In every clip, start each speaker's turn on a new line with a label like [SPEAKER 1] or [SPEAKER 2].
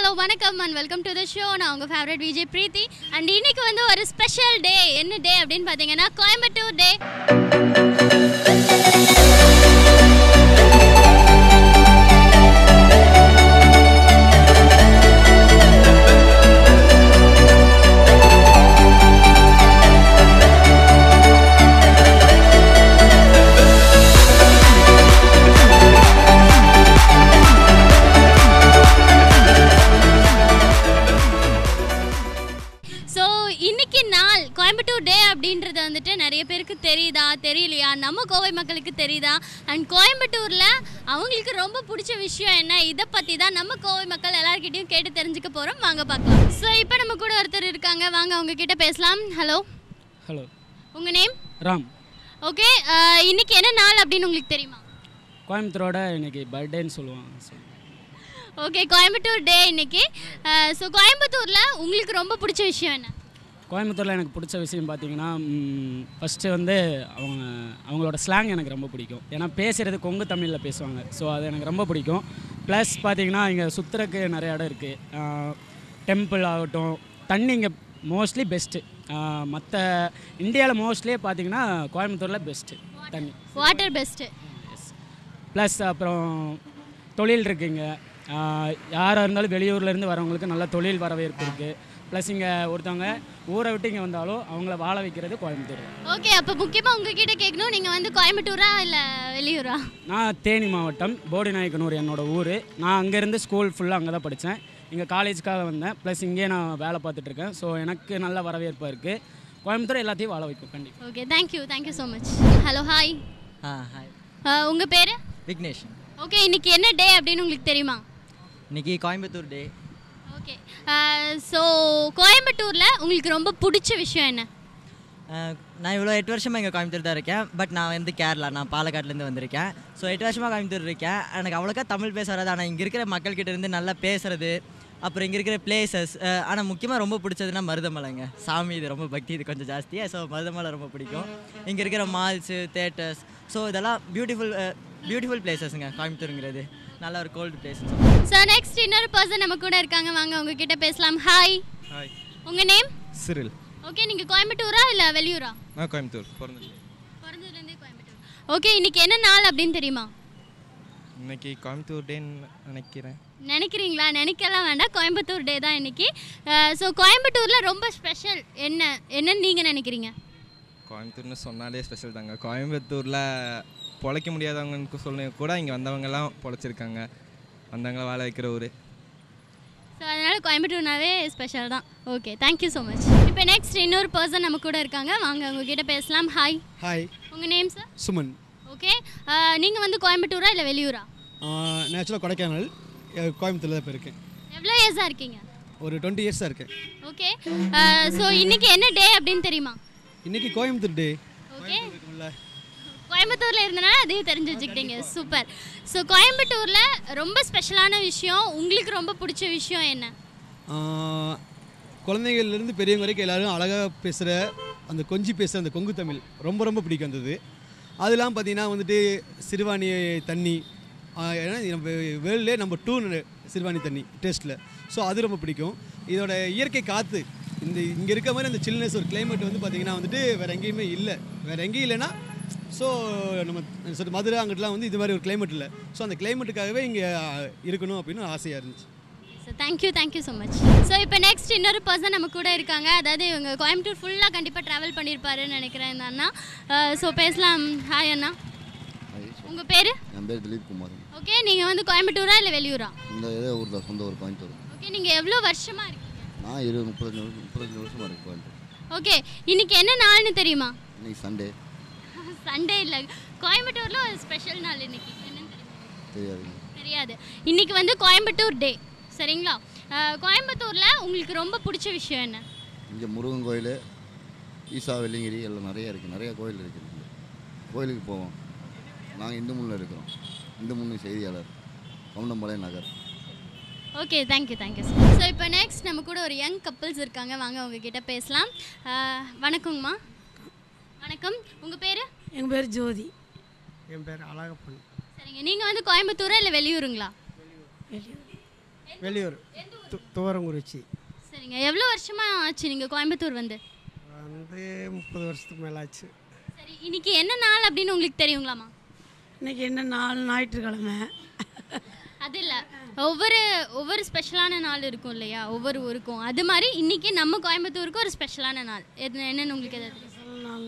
[SPEAKER 1] hello வணக்கம் and welcome to the show நான் உங்கள் ஃபேவரட் விஜய் பிரீத்தி அண்ட் இன்னைக்கு வந்து ஒரு ஸ்பெஷல் டே என்ன டே அப்படின்னு பார்த்தீங்கன்னா கோயம்புத்தூர் டே ஸோ இன்னைக்கு நாள் கோயம்புத்தூர் டே அப்படின்றது வந்துட்டு நிறைய பேருக்கு தெரியுதா தெரியலையா நம்ம கோவை மக்களுக்கு தெரியுதா அண்ட் கோயம்புத்தூரில் அவங்களுக்கு ரொம்ப பிடிச்ச விஷயம் என்ன இதை பற்றி தான் நம்ம கோவை மக்கள் எல்லார்கிட்டயும் கேட்டு தெரிஞ்சுக்க போகிறோம் வாங்க பார்க்கலாம் ஸோ இப்போ நம்ம கூட ஒருத்தர் இருக்காங்க வாங்க அவங்க கிட்ட பேசலாம் ஹலோ
[SPEAKER 2] ஹலோ
[SPEAKER 1] உங்கள் நேம்
[SPEAKER 2] ராம்
[SPEAKER 1] ஓகே இன்னைக்கு என்ன நாள் அப்படின்னு உங்களுக்கு தெரியுமா
[SPEAKER 2] கோயம்புத்தூரோட இன்னைக்கு பர்த்டேன்னு சொல்லுவாங்க So,
[SPEAKER 1] ஓகே கோயம்புத்தூர் டே இன்னைக்கு ஸோ கோயம்புத்தூரில் உங்களுக்கு ரொம்ப பிடிச்ச விஷயம் என்ன
[SPEAKER 2] கோயம்புத்தூரில் எனக்கு பிடிச்ச விஷயம் பார்த்தீங்கன்னா ஃபஸ்ட்டு வந்து அவங்க அவங்களோட ஸ்லாங் எனக்கு ரொம்ப பிடிக்கும் ஏன்னா பேசுகிறது கொங்கு தமிழில் பேசுவாங்க ஸோ அது எனக்கு ரொம்ப பிடிக்கும் ப்ளஸ் பார்த்தீங்கன்னா இங்கே சுற்றுறக்கு நிறைய இடம் இருக்குது டெம்பிள் ஆகட்டும் தண்ணி இங்கே மோஸ்ட்லி பெஸ்ட்டு மற்ற இந்தியாவில் மோஸ்ட்லியே பார்த்தீங்கன்னா கோயம்புத்தூரில் பெஸ்ட்டு தண்ணி
[SPEAKER 1] வாட்டர் பெஸ்ட்டு
[SPEAKER 2] ப்ளஸ் அப்புறம் தொழில் இருக்குங்க யாராக இருந்தாலும் வெளியூர்லேருந்து வரவங்களுக்கு நல்ல தொழில் வரவேற்பு இருக்குது ப்ளஸ் இங்கே ஒருத்தவங்க ஊரை விட்டு இங்கே வந்தாலும் அவங்கள வாழ வைக்கிறது கோயம்புத்தூர்
[SPEAKER 1] ஓகே அப்போ முக்கியமாக உங்ககிட்ட கேட்கணும் நீங்கள் வந்து கோயம்புத்தூரா இல்லை வெளியூரா
[SPEAKER 2] நான் தேனி மாவட்டம் போடிநாயக்கனூர் என்னோட ஊர் நான் அங்கேருந்து ஸ்கூல் ஃபுல்லாக அங்கே தான் படித்தேன் இங்கே காலேஜுக்காக வந்தேன் ப்ளஸ் இங்கேயே நான் வேலை பார்த்துட்ருக்கேன் ஸோ எனக்கு நல்ல வரவேற்பாக இருக்குது கோயம்புத்தூர் எல்லாத்தையும் வாழ வைக்கும் கண்டிப்பாக
[SPEAKER 1] okay thank you thank you so much hello hi
[SPEAKER 3] ah hi
[SPEAKER 1] உங்கள் பேர்
[SPEAKER 3] விக்னேஷ்
[SPEAKER 1] ஓகே இன்னைக்கு என்ன டே அப்படின்னு உங்களுக்கு தெரியுமா
[SPEAKER 3] இன்னைக்கு கோயம்புத்தூர் டே
[SPEAKER 1] ஓகே ஸோ கோயம்புத்தூரில் உங்களுக்கு ரொம்ப பிடிச்ச விஷயம் என்ன
[SPEAKER 3] நான் இவ்வளோ எட்டு வருஷமாக இங்கே கோயம்புத்தூர் தான் இருக்கேன் பட் நான் வந்து கேரளா நான் பாலக்காட்லேருந்து வந்திருக்கேன் ஸோ எட்டு வருஷமாக கோயம்புத்தூர் இருக்கேன் எனக்கு அவ்வளோக்கா தமிழ் பேச வராது ஆனால் இங்கே இருக்கிற மக்கள்கிட்ட இருந்து நல்லா பேசுறது அப்புறம் இங்கே இருக்கிற பிளேசஸ் ஆனால் முக்கியமாக ரொம்ப பிடிச்சதுன்னா மருதமலைங்க சாமி இது ரொம்ப பக்தி இது கொஞ்சம் ஜாஸ்தியாக ஸோ மருதமலை ரொம்ப பிடிக்கும் இங்கே இருக்கிற மால்ஸு தேட்டர்ஸ் ஸோ இதெல்லாம் பியூட்டிஃபுல் பியூட்டிஃபுல் பிளேசஸ்ங்க கோயம்புத்தூருங்கிறது நல்ல ஒரு கோல்டு பிளேஸ்
[SPEAKER 1] ஸோ நெக்ஸ்ட் இன்னொரு பர்சன் நம்ம கூட இருக்காங்க வாங்க உங்ககிட்ட பேசலாம் ஹாய்
[SPEAKER 4] ஹாய்
[SPEAKER 1] உங்கள் நேம்
[SPEAKER 4] சிரில்
[SPEAKER 1] ஓகே நீங்கள் கோயம்புத்தூரா இல்லை வெளியூரா
[SPEAKER 4] நான் கோயம்புத்தூர் பிறந்தது
[SPEAKER 1] பிறந்ததுலேருந்தே கோயம்புத்தூர் ஓகே இன்னைக்கு என்ன நாள் அப்படின்னு தெரியுமா
[SPEAKER 4] இன்னைக்கு கோயம்புத்தூர் டேன்னு நினைக்கிறேன்
[SPEAKER 1] நினைக்கிறீங்களா நினைக்கலாம் வேண்டாம் கோயம்புத்தூர் டே தான் இன்னைக்கு ஸோ கோயம்புத்தூரில் ரொம்ப ஸ்பெஷல் என்ன என்னன்னு நீங்கள் நினைக்கிறீங்க
[SPEAKER 4] கோயம்புத்தூர்னு சொன்னாலே ஸ்பெஷல் தாங்க கோயம்புத்தூரில் பொழைக்க முடியாதவங்களுக்கு சொல்ல கூட இங்கே வந்தவங்கலாம் பொழைச்சிருக்காங்க வந்தவங்கள வாழ வைக்கிற ஊர்
[SPEAKER 1] ஸோ அதனால் கோயம்புத்தூர்னாவே ஸ்பெஷல் தான் ஓகே தேங்க்யூ ஸோ மச் இப்போ நெக்ஸ்ட் இன்னொரு பர்சன் நம்ம கூட இருக்காங்க வாங்க உங்ககிட்ட பேசலாம் ஹாய்
[SPEAKER 5] ஹாய்
[SPEAKER 1] உங்கள் நேம் சார்
[SPEAKER 5] சுமன்
[SPEAKER 1] ஓகே நீங்கள் வந்து கோயம்புத்தூரா இல்லை வெளியூரா
[SPEAKER 5] நான் ஆக்சுவலாக கொடைக்கானல் அஹ், கோயம்புத்தூர்ல தான் இப்போ இருக்கேன்
[SPEAKER 1] எவ்வளோ இயர்ஸாக இருக்கீங்க
[SPEAKER 5] ஒரு டுவெண்ட்டி இயர்ஸாக இருக்கேன்
[SPEAKER 1] ஓகே ஸோ இன்னைக்கு என்ன டே அப்படின்னு தெரியுமா
[SPEAKER 5] இன்னைக்கு கோயம்புத்தூர் டே
[SPEAKER 1] ஓகே
[SPEAKER 5] இருக்கும்ல
[SPEAKER 1] கோயம்புத்தூரில் இருந்தனால அதையும் தெரிஞ்சு வச்சுக்கிட்டீங்க சூப்பர் ஸோ கோயம்புத்தூரில் ரொம்ப ஸ்பெஷலான விஷயம் உங்களுக்கு ரொம்ப பிடிச்ச விஷயம் என்ன
[SPEAKER 5] ஆஹ், குழந்தைகள்லேருந்து பெரியவங்க வரைக்கும் எல்லாரும் அழகாக பேசுகிற அந்த கொஞ்சி பேசுகிற அந்த கொங்கு தமிழ் ரொம்ப ரொம்ப பிடிக்கும் வந்தது அதெல்லாம் பார்த்தீங்கன்னா வந்துட்டு சிறுவாணி தண்ணி ஆஹ், ஏன்னா இது நம்ம வேர்ல்ட்லே நம்ம டூ சிறுவாணி தண்ணி டேஸ்ட்டில் ஸோ அது ரொம்ப பிடிக்கும் இதோட இயற்கை காற்று இந்த இங்கே இருக்க மாதிரி அந்த சில்னஸ் ஒரு கிளைமேட் வந்து பார்த்திங்கன்னா வந்துட்டு வேறு எங்கேயுமே இல்லை வேறு எங்கேயும் இல்லைன்னா ஸோ நம்ம சரி மதுரை அங்கிட்டலாம் வந்து இது மாதிரி ஒரு கிளைமேட் இல்லை ஸோ அந்த கிளைமேட்டுக்காகவே இங்கே இருக்கணும் அப்படின்னு ஆசையாக இருந்துச்சு
[SPEAKER 1] so thank you thank you so much so இப்போ நெக்ஸ்ட் இன்னொரு பர்சன் நம்ம கூட இருக்காங்க அதாவது இவங்க கோயம்புத்தூர் ஃபுல்லாக கண்டிப்பாக ட்ராவல் பண்ணியிருப்பாருன்னு நினைக்கிறேன் இந்த அண்ணா ஸோ பேசலாம் ஹாய் அண்ணா உங்கள் பேர்
[SPEAKER 6] என் பேர் திலீப் குமார்
[SPEAKER 1] ஓகே நீங்கள் வந்து கோயம்புத்தூரா இல்லை வெளியூரா
[SPEAKER 6] இந்த இதே ஊர் தான் சொந்த ஊர் கோயம்புத்தூர்
[SPEAKER 1] ஓகே நீங்கள் எவ்வளோ வருஷமாக இருக்கீங்க
[SPEAKER 6] நான் இருபது முப்பத்தஞ்சு வருஷம் முப்பத்தஞ்சு வருஷமாக இருக்கு கோயம்புத்தூர்
[SPEAKER 1] ஓகே இன்னைக்கு என்ன நாள்னு தெரியுமா
[SPEAKER 6] இன்னைக்கு சண்டே
[SPEAKER 1] சண்டே இல்லை கோயம்புத்தூரில் ஒரு ஸ்பெஷல் நாள் இன்னைக்கு என்னன்னு தெரியுமா
[SPEAKER 6] தெரியாதுங்க
[SPEAKER 1] தெரியாது இன்னைக்கு வந்து கோயம்புத்தூர் டே சரிங்களா அஹ், கோயம்புத்தூர்ல உங்களுக்கு ரொம்ப பிடிச்ச விஷயம் என்ன
[SPEAKER 6] இங்கே முருகன் கோயில் ஈசா வெள்ளிங்கிரி எல்லாம் நிறைய இருக்குது நிறைய கோயில் இருக்குது இங்கே கோயிலுக்கு போவோம் நாங்கள் இந்து முன்னில் இருக்கிறோம் இந்து முன்னு செய்தியாளர் Goundampalayam Nagar
[SPEAKER 1] okay thank you thank you so இப்போ நெக்ஸ்ட் நம்ம கூட ஒரு யங் கப்பிள்ஸ் இருக்காங்க வாங்க அவங்க கிட்ட பேசலாம் அஹ், வணக்கங்கம்மா வணக்கம் உங்கள் பேர்
[SPEAKER 7] எங்கள் பேர் ஜோதி
[SPEAKER 8] என் பேர் அழகப்பன்
[SPEAKER 1] சரிங்க நீங்கள் வந்து கோயம்புத்தூரா இல்லை வெளியூருங்களா
[SPEAKER 7] வெளியூர் வெளியூர் து துவரங்குறிச்சி
[SPEAKER 1] சரிங்க எவ்வளோ வருஷமா ஆச்சு நீங்கள் கோயம்புத்தூர் வந்து
[SPEAKER 7] வந்து முப்பது வருஷத்துக்கு மேலே ஆச்சு
[SPEAKER 1] சரி இன்னைக்கு என்ன நாள் அப்படின்னு உங்களுக்கு தெரியுங்களாமா
[SPEAKER 8] இன்னைக்கு என்ன நாள் ஞாயிற்றுக்கிழமை
[SPEAKER 1] அது இல்லை ஒவ்வொரு ஒவ்வொரு ஸ்பெஷலான நாள் இருக்கும் இல்லையா ஒவ்வொரு ஊருக்கும் அது மாதிரி இன்னைக்கு நம்ம கோயம்புத்தூருக்கு ஒரு ஸ்பெஷலான நாள் எது என்னன்னு உங்களுக்கு எதாவது தெரியும்
[SPEAKER 8] நாள்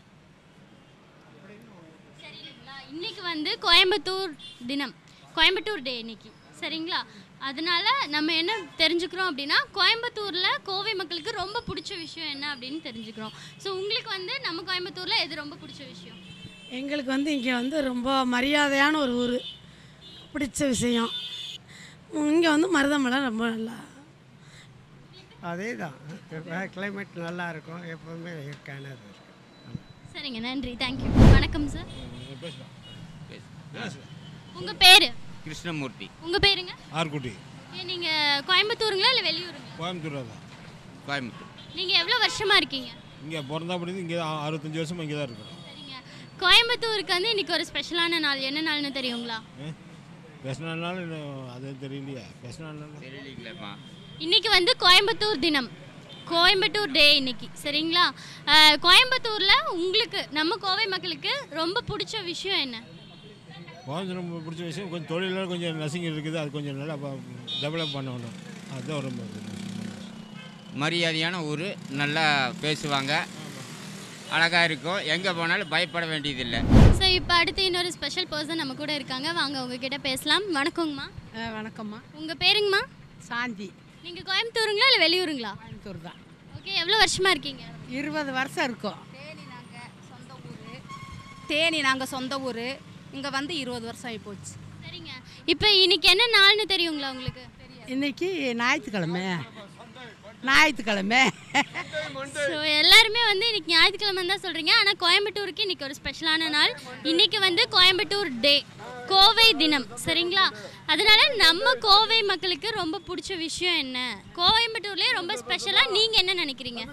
[SPEAKER 1] சரிங்களா இன்னைக்கு வந்து கோயம்புத்தூர் தினம் கோயம்புத்தூர் டே இன்னைக்கு சரிங்களா அதனால நம்ம என்ன தெரிஞ்சுக்கிறோம் அப்படின்னா கோயம்புத்தூரில் கோவை மக்களுக்கு ரொம்ப பிடிச்ச விஷயம் என்ன அப்படின்னு தெரிஞ்சுக்கிறோம் ஸோ உங்களுக்கு வந்து நம்ம கோயம்புத்தூரில் எது ரொம்ப பிடிச்ச விஷயம்
[SPEAKER 8] எங்களுக்கு வந்து இங்கே வந்து ரொம்ப மரியாதையான ஒரு ஊர் பிடிச்ச விஷயம் இங்கே வந்து மருதமலை ரொம்ப நல்லா
[SPEAKER 7] அதே தான் கிளைமேட் நல்லா இருக்கும் எப்போவுமே இயற்கையானது இருக்கும்
[SPEAKER 1] சரிங்க நன்றி தேங்க்யூ வணக்கம் சார் உங்கள் பேர்
[SPEAKER 9] கிருஷ்ணமூர்த்தி
[SPEAKER 1] உங்கள் பேருங்க
[SPEAKER 10] ஆர்குட்டி
[SPEAKER 1] ஏன் நீங்கள் கோயம்புத்தூருங்களா இல்லை வெளியூருங்களா
[SPEAKER 10] கோயம்புத்தூர் தான்
[SPEAKER 9] கோயம்புத்தூர்
[SPEAKER 1] நீங்கள் எவ்வளோ வருஷமாக இருக்கீங்க
[SPEAKER 10] இங்கே பிறந்தா படிந்து இங்கே தான் அறுபத்தஞ்சு வருஷமாக இங்கே தான் இருக்கிறோம்
[SPEAKER 1] சரிங்க கோயம்புத்தூருக்கு வந்து இன்னைக்கு ஒரு ஸ்பெஷலான நாள் என்ன நாள்னு தெரியுங்களா
[SPEAKER 10] பேசினாலும் அது தெரியலையா பேசினாலும்
[SPEAKER 9] தெரியலீங்களேம்மா
[SPEAKER 1] இன்னைக்கு வந்து கோயம்புத்தூர் தினம் கோயம்புத்தூர் டே இன்னைக்கு சரிங்களா அஹ், கோயம்புத்தூர்ல உங்களுக்கு நம்ம கோவை மக்களுக்கு ரொம்ப பிடிச்ச விஷயம் என்ன
[SPEAKER 10] கோயம்புத்தூர் ரொம்ப பிடிச்ச விஷயம் கொஞ்சம் தொழிலில் கொஞ்சம் நசிங்க இருக்குது அது கொஞ்சம் நல்லா டெவலப் பண்ணணும் அதுதான் ரொம்ப
[SPEAKER 9] மரியாதையான ஊர் நல்லா பேசுவாங்க அழகாக இருக்கும் எங்கே போனாலும் பயப்பட வேண்டியதில்லை
[SPEAKER 1] ஸோ இப்போ அடுத்து இன்னொரு ஸ்பெஷல் பர்சன் நம்ம கூட இருக்காங்க வாங்க உங்ககிட்ட பேசலாம் வணக்கங்கம்மா
[SPEAKER 8] வணக்கம்மா
[SPEAKER 1] உங்கள் பேருங்கம்மா
[SPEAKER 8] சாந்தி
[SPEAKER 1] நீங்கள் கோயம்புத்தூருங்களா இல்லை வெளியூருங்களா
[SPEAKER 8] கோயம்புத்தூர் தான்
[SPEAKER 1] ஓகே எவ்வளோ வருஷமா இருக்கீங்க
[SPEAKER 8] இருபது வருஷம் இருக்கும்
[SPEAKER 11] தேனி நாங்கள் சொந்த ஊர் தேனி நாங்கள் சொந்த ஊர் இங்கே வந்து இருபது வருஷம் ஆகி போச்சு
[SPEAKER 1] சரிங்க இப்போ இன்னைக்கு என்ன நாள்னு தெரியுங்களா உங்களுக்கு
[SPEAKER 8] இன்னைக்கு ஞாயிற்றுக்கிழமை ஞாயிற்றுக்கிழமை
[SPEAKER 1] ஸோ எல்லாருமே வந்து இன்னைக்கு ஞாயிற்றுக்கிழமை தான் சொல்கிறீங்க ஆனால் கோயம்புத்தூருக்கு இன்னைக்கு ஒரு ஸ்பெஷலான நாள் இன்னைக்கு வந்து கோயம்புத்தூர் டே கோவை தினம் சரிங்களா அதனால நம்ம கோவை மக்களுக்கு ரொம்ப பிடிச்ச விஷயம் என்ன கோயம்புத்தூர்லேயே ரொம்ப ஸ்பெஷலாக நீங்கள் என்ன நினைக்கிறீங்க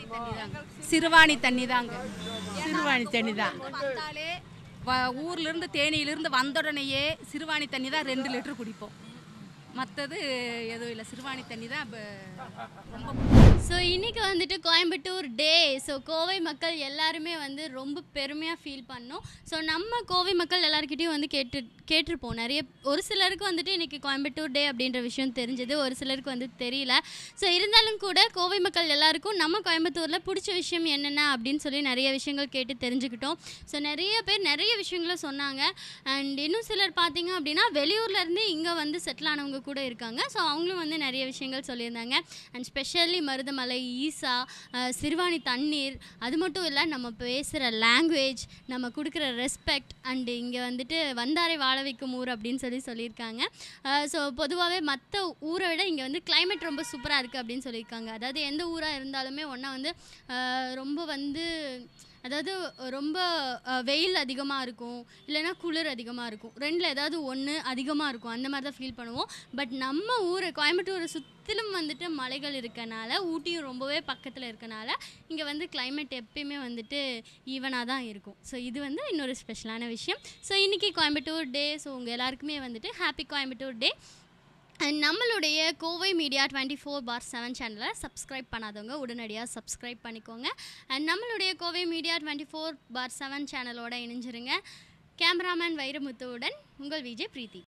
[SPEAKER 11] சிறுவாணி தண்ணி தாங்க
[SPEAKER 8] சிறுவாணி தண்ணி தான்
[SPEAKER 11] வந்தாலே வ- ஊர்லேருந்து தேனியிலேருந்து வந்த உடனேயே சிறுவாணி தண்ணி தான் ரெண்டு லிட்டர் குடிப்போம் மற்றது எதுவும் இல்லை சிறுவாணி தண்ணி தான் இப்போ ரொம்ப
[SPEAKER 1] ஸோ இன்னைக்கு வந்துட்டு கோயம்புத்தூர் டே ஸோ கோவை மக்கள் எல்லாருமே வந்து ரொம்ப பெருமையாக ஃபீல் பண்ணோம் ஸோ நம்ம கோவை மக்கள் எல்லாருக்கிட்டையும் வந்து கேட்டு கேட்டிருப்போம் நிறைய ஒரு சிலருக்கு வந்துட்டு இன்னைக்கு கோயம்புத்தூர் டே அப்படின்ற விஷயம் தெரிஞ்சது ஒரு சிலருக்கு வந்து தெரியல ஸோ இருந்தாலும் கூட கோவை மக்கள் எல்லாருக்கும் நம்ம கோயம்புத்தூரில் பிடிச்ச விஷயம் என்னென்ன அப்படின்னு சொல்லி நிறைய விஷயங்கள் கேட்டு தெரிஞ்சுக்கிட்டோம் ஸோ நிறைய பேர் நிறைய விஷயங்களை சொன்னாங்க அண்ட் இன்னும் சிலர் பார்த்தீங்க அப்படின்னா வெளியூர்லேருந்து இங்கே வந்து செட்டில் ஆனவங்க கூட இருக்காங்க ஸோ அவங்களும் வந்து நிறைய விஷயங்கள் சொல்லியிருந்தாங்க and specially Marudhamalai Isha ah, Siruvani தண்ணீர் அது மட்டும் இல்லை நம்ம பேசுகிற லாங்குவேஜ் நம்ம கொடுக்குற ரெஸ்பெக்ட் அண்டு இங்கே வந்துட்டு வந்தாரை வாழ வைக்கும் ஊர் அப்படின்னு சொல்லி சொல்லியிருக்காங்க ஸோ பொதுவாகவே மற்ற ஊரை விட இங்கே வந்து climate ரொம்ப சூப்பராக இருக்குது அப்படின்னு சொல்லியிருக்காங்க அதாவது எந்த ஊராக இருந்தாலுமே ஒன்றா வந்து அஹ், ரொம்ப வந்து அதாவது ரொம்ப அஹ், வெயில் அதிகமாக இருக்கும் இல்லைன்னா குளிர் அதிகமாக இருக்கும் ரெண்டில் ஏதாவது ஒன்று அதிகமாக இருக்கும் அந்த மாதிரி தான் ஃபீல் பண்ணுவோம் பட் நம்ம ஊர் கோயம்புத்தூரை சுற்றிலும் வந்துட்டு மலைகள் இருக்கனால ஊட்டியும் ரொம்பவே பக்கத்தில் இருக்கனால இங்கே வந்து climate எப்பயுமே வந்துட்டு ஈவனாக தான் இருக்கும் ஸோ இது வந்து இன்னொரு ஸ்பெஷலான விஷயம் ஸோ இன்றைக்கி கோயம்புத்தூர் டே ஸோ உங்கள் எல்லாருக்குமே வந்துட்டு ஹாப்பி கோயம்புத்தூர் டே அண்ட் நம்மளுடைய Kovai media twenty four by seven சேனலை சப்ஸ்கிரைப் பண்ணாதவங்க உடனடியாக சப்ஸ்கிரைப் பண்ணிக்கோங்க அண்ட் நம்மளுடைய Kovai media twenty four by seven சேனலோட இணைஞ்சிருங்க கேமராமேன் வைரமுத்துவுடன் உங்கள் விஜய் பிரீத்தி